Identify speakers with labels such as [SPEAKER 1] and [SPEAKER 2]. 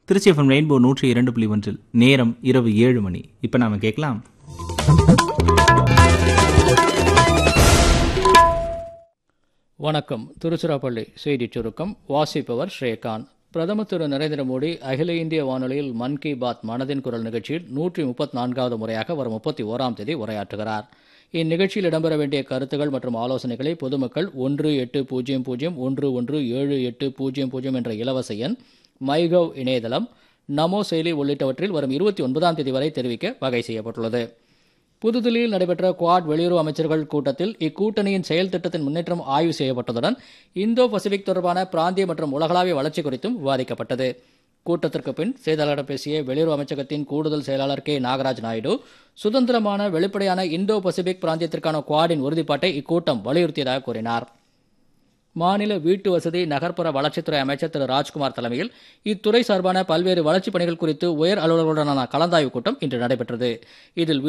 [SPEAKER 1] Trichy FM rainbow நூற்றி இரண்டு புள்ளி ஒன்றில் நேரம் இரவு ஏழு மணி இப்போ நாம கேட்கலாம்
[SPEAKER 2] வணக்கம் திருச்சிராப்பள்ளி செய்திச் சுருக்கம் வாசிப்பவர் ஸ்ரீகாந்த் பிரதமர் திரு நரேந்திர மோடி அகில இந்திய வானொலியில் மன் கி பாத் மனதின் குரல் நிகழ்ச்சியில் நூற்றி முப்பத்தி நான்காவது முறையாக வரும் முப்பத்தி ஓராம் தேதி உரையாற்றுகிறார் இந்நிகழ்ச்சியில் இடம்பெற வேண்டிய கருத்துகள் மற்றும் ஆலோசனைகளை பொதுமக்கள் ஒன்று எட்டு பூஜ்ஜியம் பூஜ்ஜியம் ஒன்று ஒன்று ஏழு எட்டு பூஜ்ஜியம் பூஜ்ஜியம் என்ற இலவச எண் மைகவ் இணையதளம் நமோ செயலி உள்ளிட்டவற்றில் வரும் இருபத்தி ஒன்பதாம் தேதி வரை தெரிவிக்க வகை செய்யப்பட்டுள்ளது புதுதில்லியில் நடைபெற்ற குவாட் வெளியுறவு அமைச்சர்கள் கூட்டத்தில் இக்கூட்டணியின் செயல் திட்டத்தின் முன்னேற்றம் ஆய்வு செய்யப்பட்டதுடன் இந்தோ பசிபிக் தொடர்பான பிராந்திய மற்றும் உலகளாவிய வளர்ச்சி குறித்தும் விவாதிக்கப்பட்டது கூட்டத்திற்கு பின் செய்தியாளர்களிடம் பேசிய வெளியுறவு அமைச்சகத்தின் கூடுதல் செயலாளர் கே நாகராஜ் நாயுடு சுதந்திரமான வெளிப்படையான இந்தோ பசிபிக் பிராந்தியத்திற்கான குவாடின் உறுதிப்பாட்டை இக்கூட்டம் வலியுறுத்தியதாக கூறினார் மாநில வீட்டு வசதி நகர்ப்புற வளர்ச்சித்துறை அமைச்சர் திரு ராஜ்குமார் தலைமையில் இத்துறை சார்பான பல்வேறு வளர்ச்சிப் பணிகள் குறித்து உயர் அலுவலர்களுடனான கலந்தாய்வு கூட்டம் இன்று நடைபெற்றது இதில்